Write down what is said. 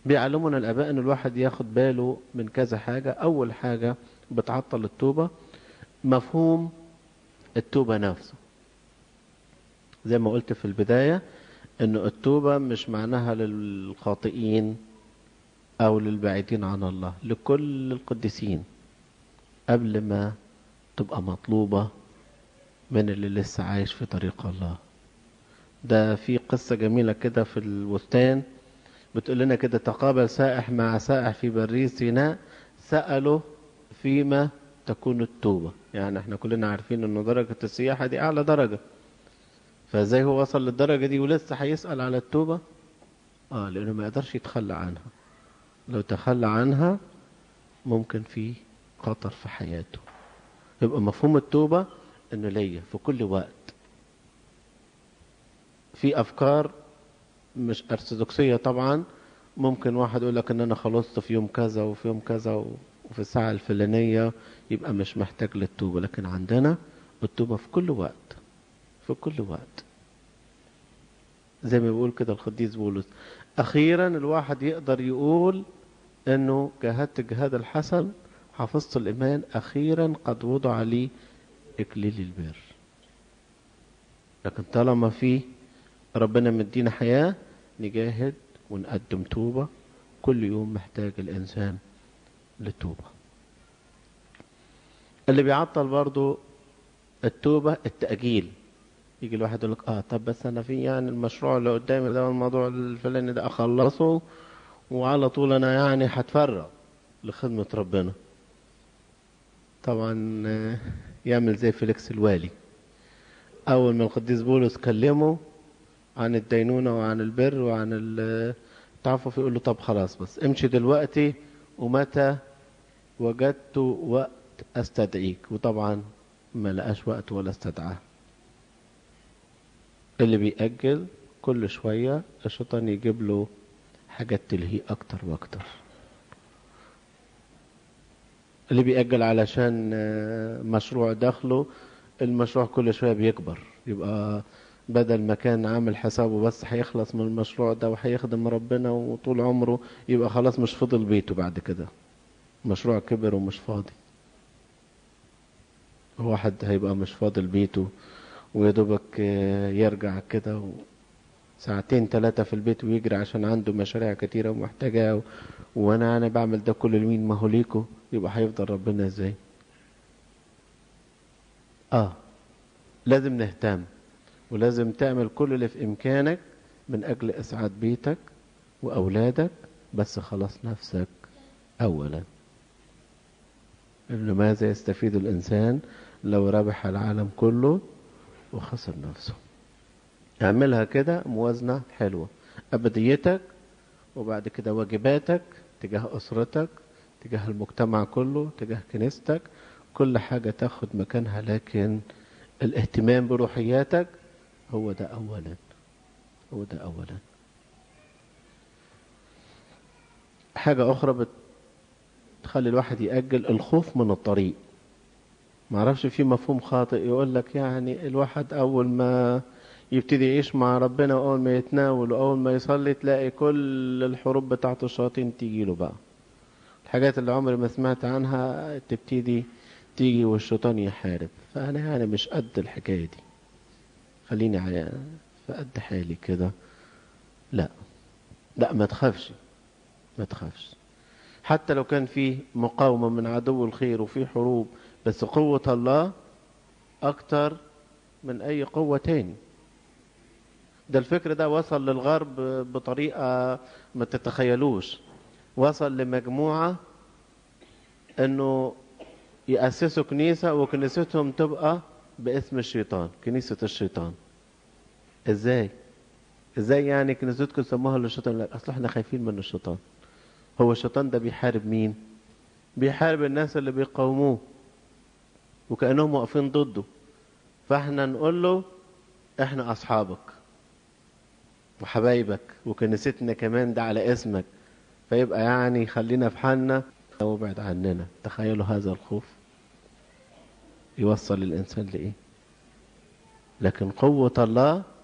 بيعلمنا الآباء أن الواحد ياخد باله من كذا حاجة أول حاجة بتعطل التوبة مفهوم التوبة نفسه زي ما قلت في البداية أن التوبة مش معناها للخاطئين أو للبعيدين عن الله لكل القديسين قبل ما تبقى مطلوبة من اللي لسه عايش في طريق الله ده في قصة جميلة كده في البستان بتقول لنا كده تقابل سائح مع سائح في برية سيناء سألوا فيما تكون التوبة يعني احنا كلنا عارفين ان درجة السياحة دي اعلى درجة فازاي هو وصل للدرجة دي ولسه هيسأل على التوبة اه لانه ما يقدرش يتخلى عنها لو تخلى عنها ممكن في خطر في حياته يبقى مفهوم التوبة انه ليا في كل وقت في افكار مش ارثوذكسيه طبعا ممكن واحد يقول لك ان انا خلصت في يوم كذا وفي يوم كذا وفي الساعه الفلانيه يبقى مش محتاج للتوبه لكن عندنا التوبه في كل وقت في كل وقت زي ما بيقول كده القديس بولس اخيرا الواحد يقدر يقول انه جاهدت الجهاد الحسن حفظت الايمان اخيرا قد وضع لي اكليل البر لكن طالما في ربنا مدينا حياة نجاهد ونقدم توبة كل يوم محتاج الإنسان للتوبة اللي بيعطل برضو التوبة التأجيل يجي الواحد يقول لك اه طب بس انا في يعني المشروع اللي قدامي ده الموضوع الفلاني ده اخلصه وعلى طول انا يعني هتفرغ لخدمة ربنا طبعا يعمل زي فيليكس الوالي اول ما القديس بولس كلمه عن الدينونة وعن البر وعن التعفف يقول له طب خلاص بس امشي دلوقتي ومتى وجدت وقت استدعيك وطبعا ما لقاش وقت ولا استدعاه اللي بيأجل كل شوية الشيطان يجيب له حاجات تلهيه أكتر وأكتر اللي بيأجل علشان مشروع دخله المشروع كل شوية بيكبر يبقى بدل ما كان عامل حسابه بس هيخلص من المشروع ده وهيخدم ربنا وطول عمره يبقى خلاص مش فضل بيته بعد كده مشروع كبر ومش فاضي واحد هيبقى مش فاضل بيته ويدوبك يرجع كده ساعتين ثلاثة في البيت ويجري عشان عنده مشاريع كتيرة ومحتاجها وانا انا بعمل ده كل المين ما هو ليكو يبقى هيفضل ربنا ازاي اه لازم نهتم ولازم تعمل كل اللي في إمكانك من أجل إسعاد بيتك وأولادك بس خلاص نفسك أولا إنه ماذا يستفيد الإنسان لو ربح العالم كله وخسر نفسه اعملها كده موازنة حلوة أبديتك وبعد كده واجباتك تجاه أسرتك تجاه المجتمع كله تجاه كنيستك كل حاجة تاخد مكانها لكن الاهتمام بروحياتك هو ده أولا هو ده أولا حاجة أخرى بتخلي الواحد يأجل الخوف من الطريق معرفش في مفهوم خاطئ يقول لك يعني الواحد أول ما يبتدي يعيش مع ربنا وأول ما يتناول وأول ما يصلي تلاقي كل الحروب بتاعت الشياطين تيجي له بقى الحاجات اللي عمري ما سمعت عنها تبتدي تيجي والشيطان يحارب فأنا يعني مش قد الحكاية دي خليني على في قد حالي كده لا لا ما تخافش ما تخافش حتى لو كان في مقاومة من عدو الخير وفي حروب بس قوة الله أكتر من أي قوة تاني ده الفكر ده وصل للغرب بطريقة ما تتخيلوش وصل لمجموعة انه يأسسوا كنيسة وكنيستهم تبقى باسم الشيطان كنيسة الشيطان ازاي ازاي يعني كنيستكم سموها للشيطان لا اصل احنا خايفين من الشيطان هو الشيطان ده بيحارب مين بيحارب الناس اللي بيقاوموه وكأنهم واقفين ضده فاحنا نقول له احنا اصحابك وحبايبك وكنيستنا كمان ده على اسمك فيبقى يعني خلينا في حالنا وابعد عننا تخيلوا هذا الخوف يوصل الإنسان لإيه لكن قوة الله